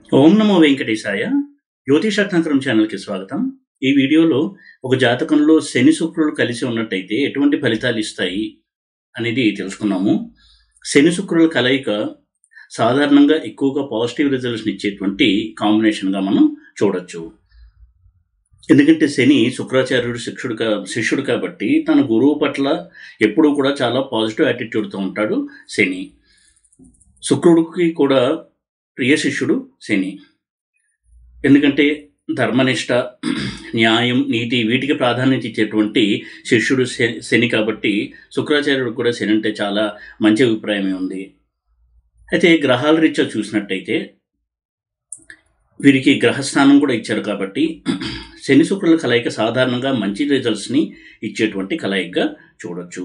ఓం నమో వెంకటేశాయ జ్యోతిషాత్మకరం ఛానల్కి స్వాగతం ఈ వీడియోలో ఒక జాతకంలో శని శుక్రులు కలిసి ఉన్నట్టయితే ఎటువంటి ఫలితాలు ఇస్తాయి అనేది తెలుసుకున్నాము శని శుక్రుల కలయిక సాధారణంగా ఎక్కువగా పాజిటివ్ రిజల్ట్స్ని ఇచ్చేటువంటి కాంబినేషన్గా మనం చూడొచ్చు ఎందుకంటే శని శుక్రాచార్యుడు శిక్షుడు కా శిష్యుడు కాబట్టి తన గురువు పట్ల ఎప్పుడూ కూడా చాలా పాజిటివ్ యాటిట్యూడ్తో ఉంటాడు శని శుక్రుడికి కూడా ప్రియ శిష్యుడు శని ఎందుకంటే ధర్మనిష్ట న్యాయం నీతి వీటికి ప్రాధాన్యత ఇచ్చేటువంటి శిష్యుడు శ- శని కాబట్టి శుక్రాచార్యుడు కూడా శని అంటే చాలా మంచి అభిప్రాయమే ఉంది అయితే గ్రహాల రీత్యా చూసినట్టయితే వీరికి గ్రహస్థానం కూడా ఇచ్చారు కాబట్టి శని శుక్రుల కలయిక సాధారణంగా మంచి రిజల్ట్స్ని ఇచ్చేటువంటి కలయికగా చూడొచ్చు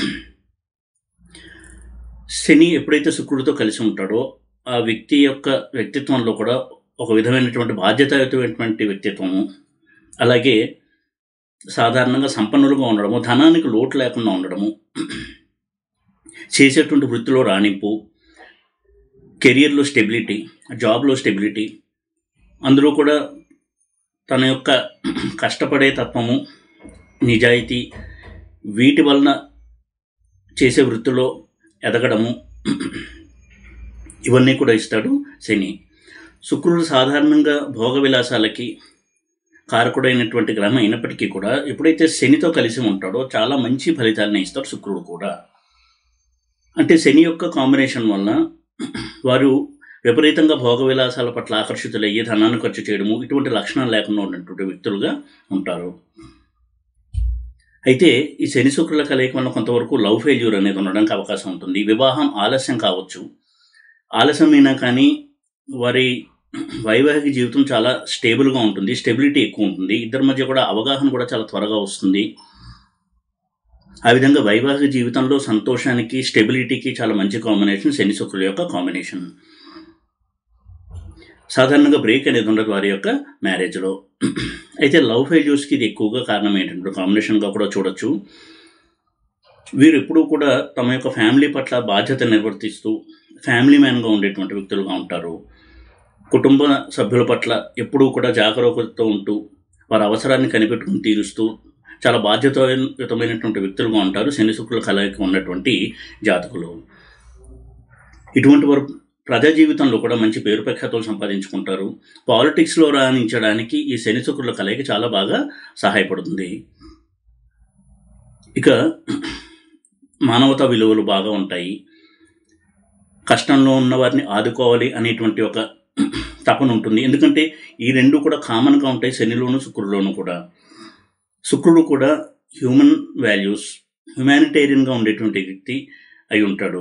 శని ఎప్పుడైతే శుక్రుడితో కలిసి ఉంటాడో ఆ వ్యక్తి యొక్క వ్యక్తిత్వంలో కూడా ఒక విధమైనటువంటి బాధ్యతాయుతమైనటువంటి వ్యక్తిత్వము అలాగే సాధారణంగా సంపన్నులుగా ఉండడము ధనానికి లోటు లేకుండా ఉండడము చేసేటువంటి వృత్తిలో రాణింపు కెరియర్లో స్టెబిలిటీ జాబ్లో స్టెబిలిటీ అందులో కూడా తన యొక్క కష్టపడే తత్వము నిజాయితీ వీటి వలన చేసే వృత్తిలో ఎదగడము ఇవన్నీ కూడా ఇస్తాడు శని శుక్రుడు సాధారణంగా భోగ విలాసాలకి కారకుడైనటువంటి గ్రహం అయినప్పటికీ కూడా ఎప్పుడైతే శనితో కలిసి ఉంటాడో చాలా మంచి ఫలితాలను ఇస్తాడు శుక్రుడు కూడా అంటే శని యొక్క కాంబినేషన్ వలన వారు విపరీతంగా భోగ విలాసాల పట్ల ఆకర్షితులయ్యి ధనాన్ని ఖర్చు చేయడము ఇటువంటి లక్షణాలు లేకుండా ఉన్నటువంటి వ్యక్తులుగా ఉంటారు అయితే ఈ శని శుక్రుల కలయిక వల్ల కొంతవరకు లవ్ ఫెయిల్యూర్ అనేది ఉండడానికి అవకాశం ఉంటుంది వివాహం ఆలస్యం కావచ్చు ఆలస్యమైనా కానీ వారి వైవాహిక జీవితం చాలా స్టేబుల్గా ఉంటుంది స్టెబిలిటీ ఎక్కువ ఉంటుంది ఇద్దరి మధ్య కూడా అవగాహన కూడా చాలా త్వరగా వస్తుంది ఆ విధంగా వైవాహిక జీవితంలో సంతోషానికి స్టెబిలిటీకి చాలా మంచి కాంబినేషన్ శని శుక్రుల యొక్క కాంబినేషన్ సాధారణంగా బ్రేక్ అనేది ఉండదు వారి యొక్క మ్యారేజ్లో అయితే లవ్ ఫెయిల్యూర్స్కి ఇది ఎక్కువగా కారణం ఏంటంటే కాంబినేషన్గా కూడా చూడొచ్చు వీరు ఎప్పుడూ కూడా తమ యొక్క ఫ్యామిలీ పట్ల బాధ్యత నిర్వర్తిస్తూ ఫ్యామిలీ మ్యాన్గా ఉండేటువంటి వ్యక్తులుగా ఉంటారు కుటుంబ సభ్యుల పట్ల ఎప్పుడూ కూడా జాగరూకతతో ఉంటూ వారి అవసరాన్ని కనిపెట్టుకుని తీరుస్తూ చాలా బాధ్యతాయుతమైనటువంటి వ్యక్తులుగా ఉంటారు శని శుక్రుల కలయిక ఉన్నటువంటి జాతకులు ఇటువంటి వారు ప్రజా జీవితంలో కూడా మంచి పేరు ప్రఖ్యాతులు సంపాదించుకుంటారు పాలిటిక్స్లో రాణించడానికి ఈ శని శుక్రుల కలయిక చాలా బాగా సహాయపడుతుంది ఇక మానవతా విలువలు బాగా ఉంటాయి కష్టంలో ఉన్న వారిని ఆదుకోవాలి అనేటువంటి ఒక తపన ఉంటుంది ఎందుకంటే ఈ రెండు కూడా కామన్గా ఉంటాయి శనిలోను శుక్రులోను కూడా శుక్రుడు కూడా హ్యూమన్ వాల్యూస్ హ్యుమానిటేరియన్గా ఉండేటువంటి వ్యక్తి అయి ఉంటాడు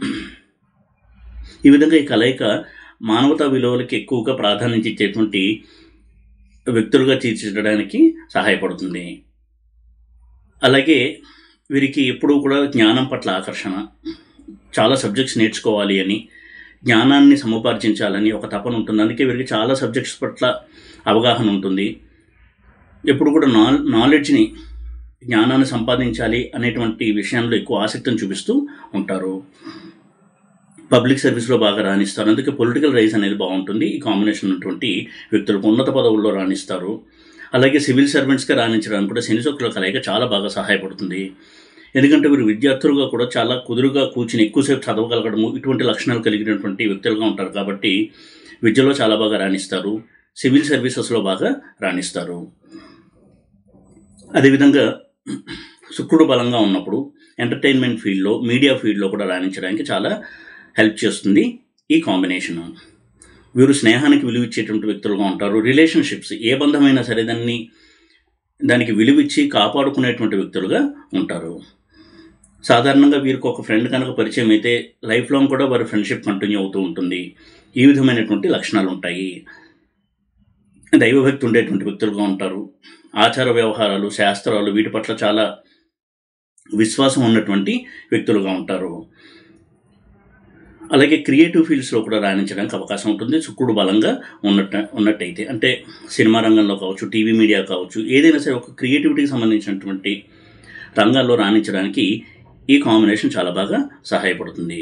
ఈ విధంగా ఈ కలయిక మానవతా విలువలకి ఎక్కువగా ప్రాధాన్యత ఇచ్చేటువంటి వ్యక్తులుగా తీర్చిదిద్దడానికి సహాయపడుతుంది అలాగే వీరికి ఎప్పుడూ కూడా జ్ఞానం పట్ల ఆకర్షణ చాలా సబ్జెక్ట్స్ నేర్చుకోవాలి అని జ్ఞానాన్ని సముపార్జించాలని ఒక తపన ఉంటుంది అందుకే వీరికి చాలా సబ్జెక్ట్స్ పట్ల అవగాహన ఉంటుంది ఎప్పుడు కూడా నా నాలెడ్జ్ని జ్ఞానాన్ని సంపాదించాలి అనేటువంటి విషయంలో ఎక్కువ ఆసక్తిని చూపిస్తూ ఉంటారు పబ్లిక్ సర్వీస్లో బాగా రాణిస్తారు అందుకే పొలిటికల్ రైస్ అనేది బాగుంటుంది ఈ కాంబినేషన్ ఉన్నటువంటి వ్యక్తులకు ఉన్నత పదవుల్లో రాణిస్తారు అలాగే సివిల్ సర్వెంట్స్గా రాణించడానికి కూడా శని శుక్రుల కలయిక చాలా బాగా సహాయపడుతుంది ఎందుకంటే వీరు విద్యార్థులుగా కూడా చాలా కుదురుగా కూర్చుని ఎక్కువసేపు చదవగలగడము ఇటువంటి లక్షణాలు కలిగినటువంటి వ్యక్తులుగా ఉంటారు కాబట్టి విద్యలో చాలా బాగా రాణిస్తారు సివిల్ సర్వీసెస్లో బాగా రాణిస్తారు అదేవిధంగా శుక్రుడు బలంగా ఉన్నప్పుడు ఎంటర్టైన్మెంట్ ఫీల్డ్లో మీడియా ఫీల్డ్లో కూడా రాణించడానికి చాలా హెల్ప్ చేస్తుంది ఈ కాంబినేషన్ వీరు స్నేహానికి విలువ ఇచ్చేటువంటి వ్యక్తులుగా ఉంటారు రిలేషన్షిప్స్ ఏ బంధమైనా సరే దాన్ని దానికి విలువిచ్చి కాపాడుకునేటువంటి వ్యక్తులుగా ఉంటారు సాధారణంగా వీరికి ఒక ఫ్రెండ్ కనుక పరిచయం అయితే లైఫ్ లాంగ్ కూడా వారి ఫ్రెండ్షిప్ కంటిన్యూ అవుతూ ఉంటుంది ఈ విధమైనటువంటి లక్షణాలు ఉంటాయి దైవభక్తి ఉండేటువంటి వ్యక్తులుగా ఉంటారు ఆచార వ్యవహారాలు శాస్త్రాలు వీటి పట్ల చాలా విశ్వాసం ఉన్నటువంటి వ్యక్తులుగా ఉంటారు అలాగే క్రియేటివ్ ఫీల్డ్స్లో కూడా రాణించడానికి అవకాశం ఉంటుంది శుక్రుడు బలంగా ఉన్నట్ట ఉన్నట్టయితే అంటే సినిమా రంగంలో కావచ్చు టీవీ మీడియా కావచ్చు ఏదైనా సరే ఒక క్రియేటివిటీకి సంబంధించినటువంటి రంగాల్లో రాణించడానికి ఈ కాంబినేషన్ చాలా బాగా సహాయపడుతుంది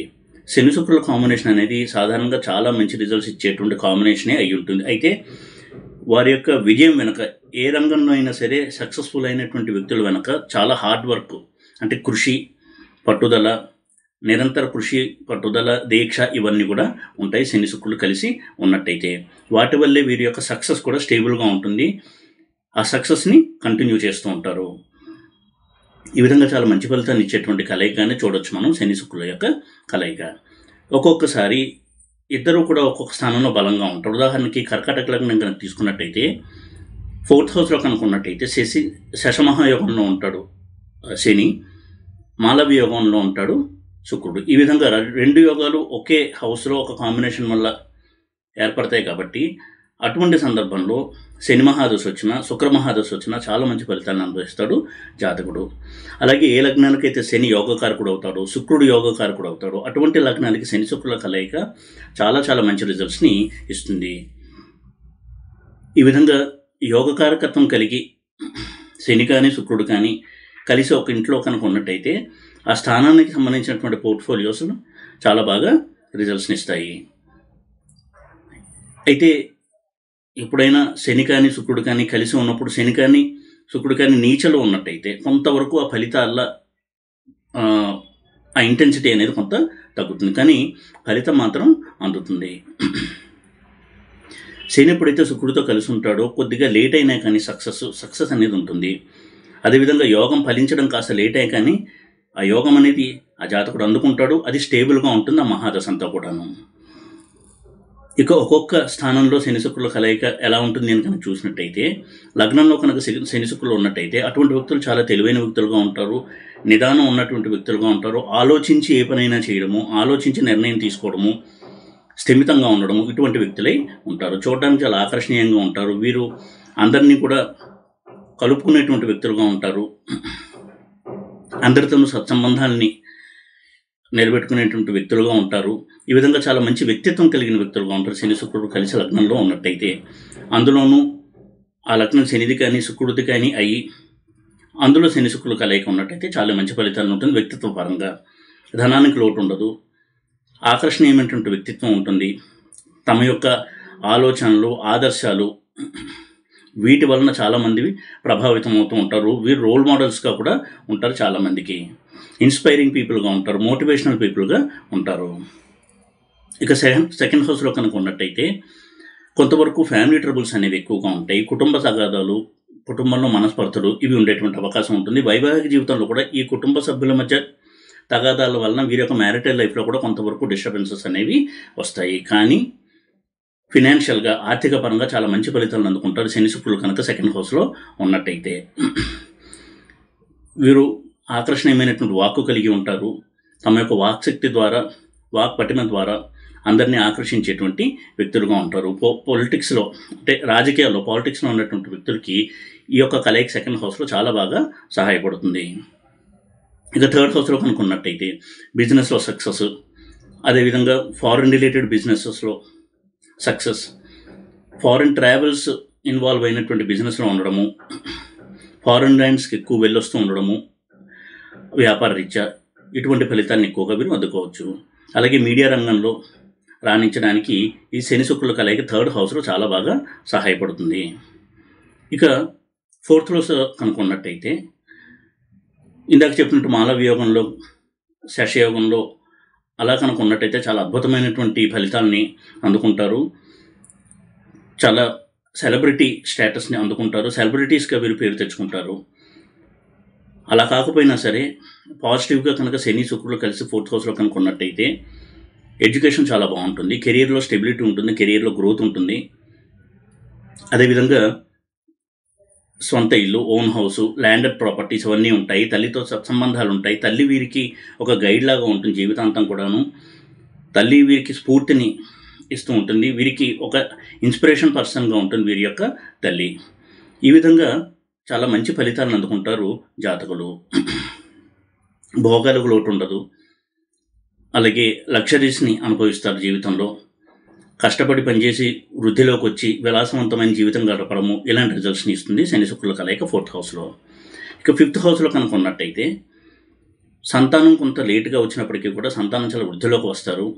శని శుక్రుల కాంబినేషన్ అనేది సాధారణంగా చాలా మంచి రిజల్ట్స్ ఇచ్చేటువంటి కాంబినేషనే అయి ఉంటుంది అయితే వారి యొక్క విజయం వెనుక ఏ రంగంలో అయినా సరే సక్సెస్ఫుల్ అయినటువంటి వ్యక్తుల వెనుక చాలా హార్డ్ వర్క్ అంటే కృషి పట్టుదల నిరంతర కృషి పట్టుదల దీక్ష ఇవన్నీ కూడా ఉంటాయి శని శుక్రులు కలిసి ఉన్నట్టయితే వాటి వల్లే వీరి యొక్క సక్సెస్ కూడా స్టేబుల్గా ఉంటుంది ఆ సక్సెస్ని కంటిన్యూ చేస్తూ ఉంటారు ఈ విధంగా చాలా మంచి ఫలితాన్ని ఇచ్చేటువంటి కలయికనే చూడొచ్చు మనం శని శుక్రుల యొక్క కలయిక ఒక్కొక్కసారి ఇద్దరు కూడా ఒక్కొక్క స్థానంలో బలంగా ఉంటారు ఉదాహరణకి కర్కాటక లగ్నం కనుక తీసుకున్నట్టయితే ఫోర్త్ హౌస్లో కనుక ఉన్నట్టయితే శశి శశమహాయోగంలో ఉంటాడు ఆ, శని మాలవి యోగంలో ఉంటాడు శుక్రుడు ఈ విధంగా ర- రెండు యోగాలు ఒకే హౌస్లో ఒక కాంబినేషన్ వల్ల ఏర్పడతాయి కాబట్టి అటువంటి సందర్భంలో శని మహాదశ వచ్చినా శుక్ర మహాదశ వచ్చినా చాలా మంచి ఫలితాన్ని అనుభవిస్తాడు జాతకుడు అలాగే ఏ లగ్నానికైతే శని యోగకారకుడు అవుతాడో శుక్రుడు యోగకారకుడు అవుతాడో అటువంటి లగ్నానికి శని శుక్రుల కలయిక చాలా చాలా మంచి రిజల్ట్స్ని ఇస్తుంది ఈ విధంగా యోగకారకత్వం కలిగి శని కానీ శుక్రుడు కానీ కలిసి ఒక ఇంట్లో కనుక ఉన్నట్టయితే ఆ స్థానానికి సంబంధించినటువంటి పోర్ట్ఫోలియోస్ చాలా బాగా రిజల్ట్స్ని ఇస్తాయి అయితే ఎప్పుడైనా శని కానీ శుక్రుడు కానీ కలిసి ఉన్నప్పుడు శని కానీ శుక్రుడు కానీ నీచలో ఉన్నట్టయితే కొంతవరకు ఆ ఫలితాల ఆ, ఆ ఇంటెన్సిటీ అనేది కొంత తగ్గుతుంది కానీ ఫలితం మాత్రం అందుతుంది శని ఎప్పుడైతే శుక్రుడితో కలిసి ఉంటాడో కొద్దిగా లేట్ అయినా కానీ సక్సెస్ సక్సెస్ అనేది ఉంటుంది అదేవిధంగా యోగం ఫలించడం కాస్త లేట్ అయ్యా కానీ ఆ యోగం అనేది ఆ జాతకుడు అందుకుంటాడు అది స్టేబుల్గా ఉంటుంది ఆ మహాదశ అంతా కూడాను ఇక ఒక్కొక్క స్థానంలో శని శుక్రుల కలయిక ఎలా ఉంటుంది అని కనుక చూసినట్టయితే లగ్నంలో కనుక శని- శని శుక్రులు ఉన్నట్టయితే అటువంటి వ్యక్తులు చాలా తెలివైన వ్యక్తులుగా ఉంటారు నిదానం ఉన్నటువంటి వ్యక్తులుగా ఉంటారు ఆలోచించి ఏ పనైనా చేయడము ఆలోచించి నిర్ణయం తీసుకోవడము స్థిమితంగా ఉండడము ఇటువంటి వ్యక్తులై ఉంటారు చూడడానికి చాలా ఆకర్షణీయంగా ఉంటారు వీరు అందరినీ కూడా కలుపుకునేటువంటి వ్యక్తులుగా ఉంటారు అందరితోనూ సత్సంబంధాలని నిలబెట్టుకునేటువంటి వ్యక్తులుగా ఉంటారు ఈ విధంగా చాలా మంచి వ్యక్తిత్వం కలిగిన వ్యక్తులుగా ఉంటారు శని శుక్రుడు కలిసి లగ్నంలో ఉన్నట్టయితే అందులోనూ ఆ లగ్నం శనిది కానీ శుక్రుడిది కానీ అయ్యి అందులో శని శుక్రులు కలయిక ఉన్నట్టయితే చాలా మంచి ఫలితాలు ఉంటుంది వ్యక్తిత్వ పరంగా ధనానికి లోటు ఉండదు ఆకర్షణీయమైనటువంటి వ్యక్తిత్వం ఉంటుంది తమ యొక్క ఆలోచనలు ఆదర్శాలు వీటి వలన చాలామంది ప్రభావితం అవుతూ ఉంటారు వీరు రోల్ మోడల్స్గా కూడా ఉంటారు చాలామందికి ఇన్స్పైరింగ్ పీపుల్గా ఉంటారు మోటివేషనల్ పీపుల్గా ఉంటారు ఇక సెకండ్ సెకండ్ హౌస్లో కనుక ఉన్నట్టయితే కొంతవరకు ఫ్యామిలీ ట్రబుల్స్ అనేవి ఎక్కువగా ఉంటాయి కుటుంబ తగాదాలు కుటుంబంలో మనస్పర్ధలు ఇవి ఉండేటువంటి అవకాశం ఉంటుంది వైవాహిక జీవితంలో కూడా ఈ కుటుంబ సభ్యుల మధ్య తగాదాల వలన వీరి యొక్క మ్యారిటల్ లైఫ్లో కూడా కొంతవరకు డిస్టర్బెన్సెస్ అనేవి వస్తాయి కానీ ఫినాన్షియల్గా ఆర్థిక పరంగా చాలా మంచి ఫలితాలను అందుకుంటారు శని శుక్రులు కనుక సెకండ్ హౌస్లో ఉన్నట్టయితే వీరు ఆకర్షణీయమైనటువంటి వాక్కు కలిగి ఉంటారు తమ యొక్క వాక్శక్తి ద్వారా వాక్ పటిమ ద్వారా అందరినీ ఆకర్షించేటువంటి వ్యక్తులుగా ఉంటారు పో పొలిటిక్స్లో అంటే రాజకీయాల్లో పాలిటిక్స్లో ఉన్నటువంటి వ్యక్తులకి ఈ యొక్క కలయిక సెకండ్ హౌస్లో చాలా బాగా సహాయపడుతుంది ఇక థర్డ్ హౌస్లో కనుక్కున్నట్టయితే బిజినెస్లో సక్సెస్ అదేవిధంగా ఫారెన్ రిలేటెడ్ బిజినెసెస్లో సక్సెస్ ఫారెన్ ట్రావెల్స్ ఇన్వాల్వ్ అయినటువంటి బిజినెస్లో ఉండడము ఫారెన్ ల్యాండ్స్కి ఎక్కువ వెళ్ళొస్తూ ఉండడము వ్యాపార రీత్యా ఇటువంటి ఫలితాలను ఎక్కువగా వీరు అందుకోవచ్చు అలాగే మీడియా రంగంలో రాణించడానికి ఈ శని శుక్రుల కలయిక థర్డ్ హౌస్లో చాలా బాగా సహాయపడుతుంది ఇక ఫోర్త్ హౌస్ కనుక్కున్నట్టయితే ఇందాక చెప్పినట్టు మాలవ యోగంలో శశయోగంలో అలా కనుక ఉన్నట్టయితే చాలా అద్భుతమైనటువంటి ఫలితాలని అందుకుంటారు చాలా సెలబ్రిటీ స్టేటస్ని అందుకుంటారు సెలబ్రిటీస్గా వీరు పేరు తెచ్చుకుంటారు అలా కాకపోయినా సరే పాజిటివ్గా కనుక శని శుక్రులు కలిసి ఫోర్త్ హౌస్లో కనుక ఉన్నట్టయితే ఎడ్యుకేషన్ చాలా బాగుంటుంది కెరీర్లో స్టెబిలిటీ ఉంటుంది కెరీర్లో గ్రోత్ ఉంటుంది అదేవిధంగా సొంత ఇల్లు ఓన్ హౌస్ ల్యాండెడ్ ప్రాపర్టీస్ అవన్నీ ఉంటాయి తల్లితో సత్సంబంధాలు ఉంటాయి తల్లి వీరికి ఒక గైడ్ లాగా ఉంటుంది జీవితాంతం కూడాను తల్లి వీరికి స్ఫూర్తిని ఇస్తూ ఉంటుంది వీరికి ఒక ఇన్స్పిరేషన్ పర్సన్గా ఉంటుంది వీరి యొక్క తల్లి ఈ విధంగా చాలా మంచి ఫలితాలను అందుకుంటారు జాతకులు భోగాలకు లోటు ఉండదు అలాగే లగ్జరీస్ని అనుభవిస్తారు జీవితంలో కష్టపడి పనిచేసి వృద్ధిలోకి వచ్చి విలాసవంతమైన జీవితం గడపడము ఇలాంటి రిజల్ట్స్ని ఇస్తుంది శని శుక్రుల కలయిక ఫోర్త్ హౌస్లో ఇక ఫిఫ్త్ హౌస్లో కనుక ఉన్నట్టయితే సంతానం కొంత లేటుగా వచ్చినప్పటికీ కూడా సంతానం చాలా వృద్ధిలోకి వస్తారు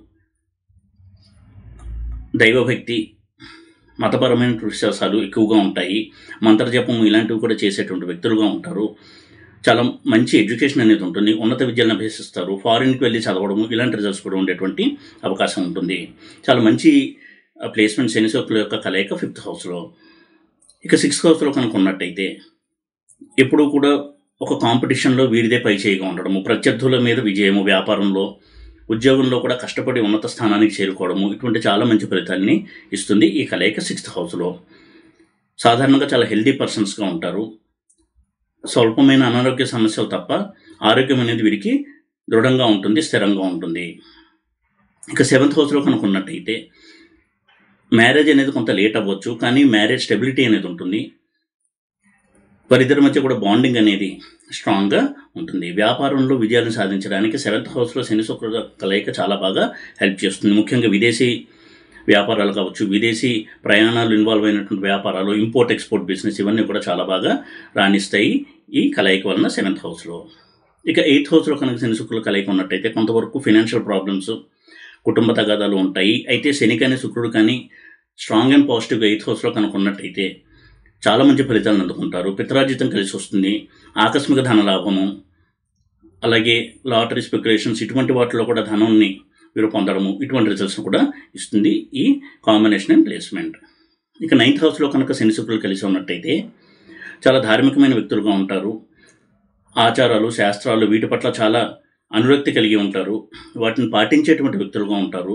దైవభక్తి మతపరమైన విశ్వాసాలు ఎక్కువగా ఉంటాయి మంత్రజపం ఇలాంటివి కూడా చేసేటువంటి వ్యక్తులుగా ఉంటారు చాలా మంచి ఎడ్యుకేషన్ అనేది ఉంటుంది ఉన్నత విద్యలను అభ్యసిస్తారు ఫారిన్కి వెళ్ళి చదవడము ఇలాంటి రిజల్ట్స్ కూడా ఉండేటువంటి అవకాశం ఉంటుంది చాలా మంచి ప్లేస్మెంట్ శనిశోకుల యొక్క కలయిక ఫిఫ్త్ హౌస్లో ఇక సిక్స్త్ హౌస్లో కనుక ఉన్నట్టయితే ఎప్పుడూ కూడా ఒక కాంపిటీషన్లో వీరిదే పై చేయగా ఉండడము ప్రత్యర్థుల మీద విజయము వ్యాపారంలో ఉద్యోగంలో కూడా కష్టపడి ఉన్నత స్థానానికి చేరుకోవడము ఇటువంటి చాలా మంచి ఫలితాన్ని ఇస్తుంది ఈ కలయిక సిక్స్త్ హౌస్లో సాధారణంగా చాలా హెల్దీ పర్సన్స్గా ఉంటారు స్వల్పమైన అనారోగ్య సమస్యలు తప్ప ఆరోగ్యం అనేది వీరికి దృఢంగా ఉంటుంది స్థిరంగా ఉంటుంది ఇక సెవెంత్ హౌస్లో కనుక ఉన్నట్టయితే మ్యారేజ్ అనేది కొంత లేట్ అవ్వచ్చు కానీ మ్యారేజ్ స్టెబిలిటీ అనేది ఉంటుంది వారిద్దరి మధ్య కూడా బాండింగ్ అనేది స్ట్రాంగ్గా ఉంటుంది వ్యాపారంలో విజయాలను సాధించడానికి సెవెంత్ హౌస్లో శని శుక్రుల కలయిక చాలా బాగా హెల్ప్ చేస్తుంది ముఖ్యంగా విదేశీ వ్యాపారాలు కావచ్చు విదేశీ ప్రయాణాలు ఇన్వాల్వ్ అయినటువంటి వ్యాపారాలు ఇంపోర్ట్ ఎక్స్పోర్ట్ బిజినెస్ ఇవన్నీ కూడా చాలా బాగా రాణిస్తాయి ఈ కలయిక వలన సెవెంత్ హౌస్లో ఇక ఎయిత్ హౌస్లో కనుక శని శుక్రుల కలయిక ఉన్నట్టయితే కొంతవరకు ఫినాన్షియల్ ప్రాబ్లమ్స్ కుటుంబ తగాదాలు ఉంటాయి అయితే శని కానీ శుక్రుడు కానీ స్ట్రాంగ్ అండ్ పాజిటివ్గా ఎయిత్ హౌస్లో కనుక ఉన్నట్టయితే చాలా మంచి ఫలితాలను అందుకుంటారు పిత్రార్జితం కలిసి వస్తుంది ఆకస్మిక ధన లాభము అలాగే లాటరీ స్పెక్యులేషన్స్ ఇటువంటి వాటిలో కూడా ధనాన్ని వీరు పొందడము ఇటువంటి రిజల్ట్స్ కూడా ఇస్తుంది ఈ కాంబినేషన్ అండ్ ప్లేస్మెంట్ ఇక నైన్త్ హౌస్లో కనుక శని శుక్రులు కలిసి ఉన్నట్టయితే చాలా ధార్మికమైన వ్యక్తులుగా ఉంటారు ఆచారాలు శాస్త్రాలు వీటి పట్ల చాలా అనురక్తి కలిగి ఉంటారు వాటిని పాటించేటువంటి వ్యక్తులుగా ఉంటారు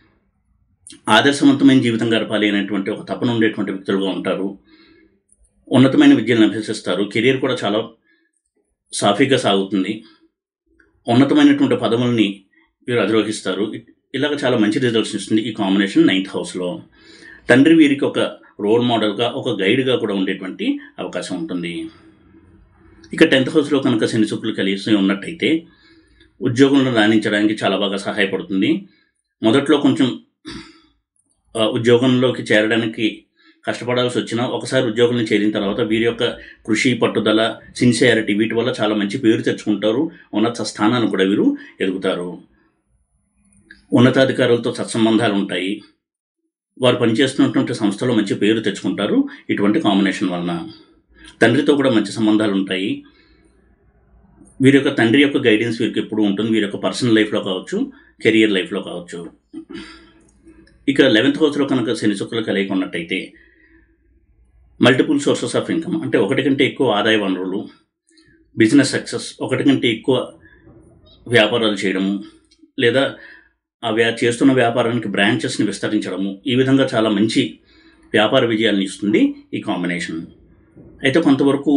ఆదర్శవంతమైన జీవితం గడపాలి అనేటువంటి ఒక తపన ఉండేటువంటి వ్యక్తులుగా ఉంటారు ఉన్నతమైన విద్యలను అభ్యసిస్తారు కెరీర్ కూడా చాలా సాఫీగా సాగుతుంది ఉన్నతమైనటువంటి పదవుల్ని వీరు అధిరోహిస్తారు ఇలాగ చాలా మంచి రిజల్ట్స్ ఇస్తుంది ఈ కాంబినేషన్ నైన్త్ హౌస్లో తండ్రి వీరికి ఒక రోల్ మోడల్గా ఒక గైడ్గా కూడా ఉండేటువంటి అవకాశం ఉంటుంది ఇక టెన్త్ హౌస్లో కనుక శని శుక్రులు కలిసి ఉన్నట్టయితే ఉద్యోగంలో రాణించడానికి చాలా బాగా సహాయపడుతుంది మొదట్లో కొంచెం ఆ, ఉద్యోగంలోకి చేరడానికి కష్టపడాల్సి వచ్చినా ఒకసారి ఉద్యోగంలో చేరిన తర్వాత వీరి యొక్క కృషి పట్టుదల సిన్సియారిటీ వీటి వల్ల చాలా మంచి పేరు తెచ్చుకుంటారు ఉన్నత స్థానాన్ని కూడా వీరు ఎదుగుతారు ఉన్నతాధికారులతో సత్సంబంధాలు ఉంటాయి వారు పనిచేస్తున్నటువంటి సంస్థలో మంచి పేరు తెచ్చుకుంటారు ఇటువంటి కాంబినేషన్ వలన తండ్రితో కూడా మంచి సంబంధాలు ఉంటాయి వీరి యొక్క తండ్రి యొక్క గైడెన్స్ వీరికి ఎప్పుడు ఉంటుంది వీరి యొక్క పర్సనల్ లైఫ్లో కావచ్చు కెరియర్ లైఫ్లో కావచ్చు ఇక లెవెన్త్ హౌస్లో కనుక శని శుక్రులు కలిగి ఉన్నట్టయితే మల్టిపుల్ సోర్సెస్ ఆఫ్ ఇన్కమ్ అంటే ఒకటి కంటే ఎక్కువ ఆదాయ వనరులు బిజినెస్ సక్సెస్ ఒకటి కంటే ఎక్కువ వ్యాపారాలు చేయడము లేదా ఆ వ్యా చేస్తున్న వ్యాపారానికి బ్రాంచెస్ని విస్తరించడము ఈ విధంగా చాలా మంచి వ్యాపార విజయాలను ఇస్తుంది ఈ కాంబినేషన్ అయితే కొంతవరకు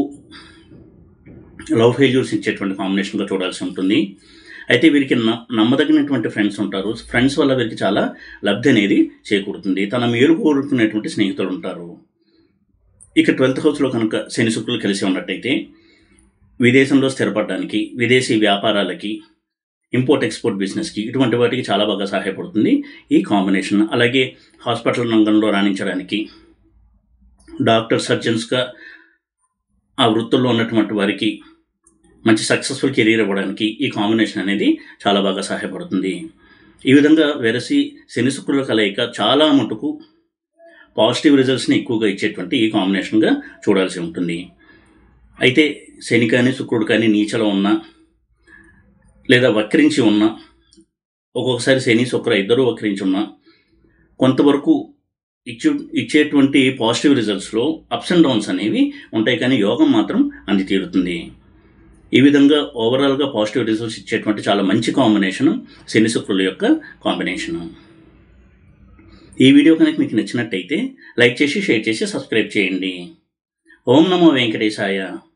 లవ్ ఫెయిల్యూర్స్ ఇచ్చేటువంటి కాంబినేషన్గా చూడాల్సి ఉంటుంది అయితే వీరికి న నమ్మదగినటువంటి ఫ్రెండ్స్ ఉంటారు ఫ్రెండ్స్ వల్ల వీరికి చాలా లబ్ధి అనేది చేకూరుతుంది తన మేలు కోరుకునేటువంటి స్నేహితులు ఉంటారు ఇక ట్వెల్త్ హౌస్లో కనుక శని శుక్రులు కలిసి ఉన్నట్టయితే విదేశంలో స్థిరపడడానికి విదేశీ వ్యాపారాలకి ఇంపోర్ట్ ఎక్స్పోర్ట్ బిజినెస్కి ఇటువంటి వాటికి చాలా బాగా సహాయపడుతుంది ఈ కాంబినేషన్ అలాగే హాస్పిటల్ రంగంలో రాణించడానికి డాక్టర్ సర్జన్స్గా ఆ వృత్తుల్లో ఉన్నటువంటి వారికి మంచి సక్సెస్ఫుల్ కెరీర్ ఇవ్వడానికి ఈ కాంబినేషన్ అనేది చాలా బాగా సహాయపడుతుంది ఈ విధంగా వెరసి శని శుక్రుల కలయిక చాలా మటుకు పాజిటివ్ రిజల్ట్స్ని ఎక్కువగా ఇచ్చేటువంటి ఈ కాంబినేషన్గా చూడాల్సి ఉంటుంది అయితే శని కానీ శుక్రుడు కానీ నీచలో ఉన్న లేదా వక్రించి ఉన్న ఒక్కొక్కసారి శని శుక్ర ఇద్దరూ వక్రించి ఉన్న కొంతవరకు ఇచ్చు ఇచ్చేటువంటి పాజిటివ్ రిజల్ట్స్లో అప్స్ అండ్ డౌన్స్ అనేవి ఉంటాయి కానీ యోగం మాత్రం అంది తీరుతుంది ఈ విధంగా ఓవరాల్గా పాజిటివ్ రిజల్ట్స్ ఇచ్చేటువంటి చాలా మంచి కాంబినేషన్ శని శుక్రుల యొక్క కాంబినేషన్ ఈ వీడియో కనుక మీకు నచ్చినట్టయితే లైక్ చేసి షేర్ చేసి సబ్స్క్రైబ్ చేయండి ఓం నమో వెంకటేశాయ